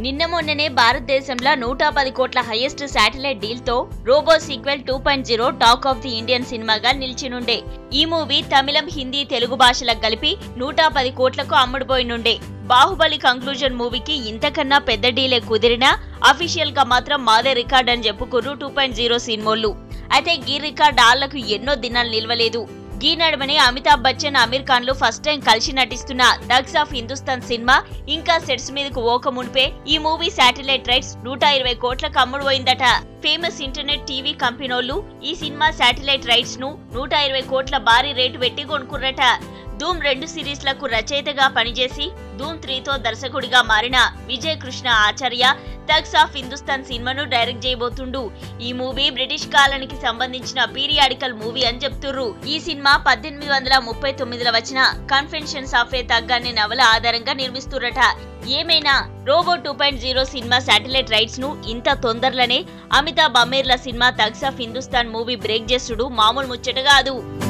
నిన్న మొన్ననే భారతదేశంలో నూట పది కోట్ల హైయెస్ట్ శాటిలైట్ డీల్ తో robot sequel two point zero talk of the Indian సినిమాగా నిలిచినుండే ఈ మూవీ తమిళం హిందీ తెలుగు భాషలకు కలిపి నూట పది కోట్లకు అమ్ముడుపోయినుండే బాహుబలి కంక్లూజన్ మూవీకి ఇంతకన్నా పెద్ద డీలే కుదిరినా అఫీషియల్ గా మాత్రం మాదే రికార్డ్ అని చెప్పుకుర్రు టూ పాయింట్ జీరో సినిమోళ్ళు అయితే గీ రికార్డ్ ఆళ్లకు ఎన్నో దినాలు నిలవలేదు గీ నడుమని అమితాబ్ బచ్చన్ అమీర్ ఖాన్ లు ఫస్ట్ టైం కలిసి నటిస్తున్న డగ్స్ ఆఫ్ హిందుస్థాన్ సినిమా ఇంకా సెట్స్ మీదకు ఓక మునిపే ఈ మూవీ శాటిలైట్ రైట్స్ నూట ఇరవై కోట్లకు అమ్ముడు పోయిందట ఫేమస్ ఇంటర్నెట్ టీవీ కంపెనోళ్ళు ఈ సినిమా శాటిలైట్ రైట్స్ ను నూట ఇరవై కోట్ల భారీ రేటు పెట్టి కొనుక్కుర్రట ధూమ్ రెండు సిరీస్లకు రచయితగా పనిచేసి ధూమ్ త్రీతో దర్శకుడిగా మారిన విజయ్ కృష్ణ ఆచార్య థగ్స్ ఆఫ్ హిందుస్థాన్ సినిమాను డైరెక్ట్ చేయబోతుండు ఈ మూవీ బ్రిటిష్ కాలానికి సంబంధించిన పీరియాడికల్ మూవీ అని చెప్తుర్రు ఈ సినిమా పద్దెనిమిది వందల ముప్పై తొమ్మిదిలో వచ్చిన కన్ఫెన్షన్స్ ఆఫ్ ఏ థగ్ అనే నవల ఆధారంగా నిర్మిస్తుర్రట ఏమైనా రోబో టూ పాయింట్ జీరో సినిమా శాటిలైట్ రైట్స్ ను ఇంత తొందరలోనే అమితాబ్ అమీర్ల సినిమా thugs of Hindustan movie break చేసుడు మామూలు ముచ్చట కాదు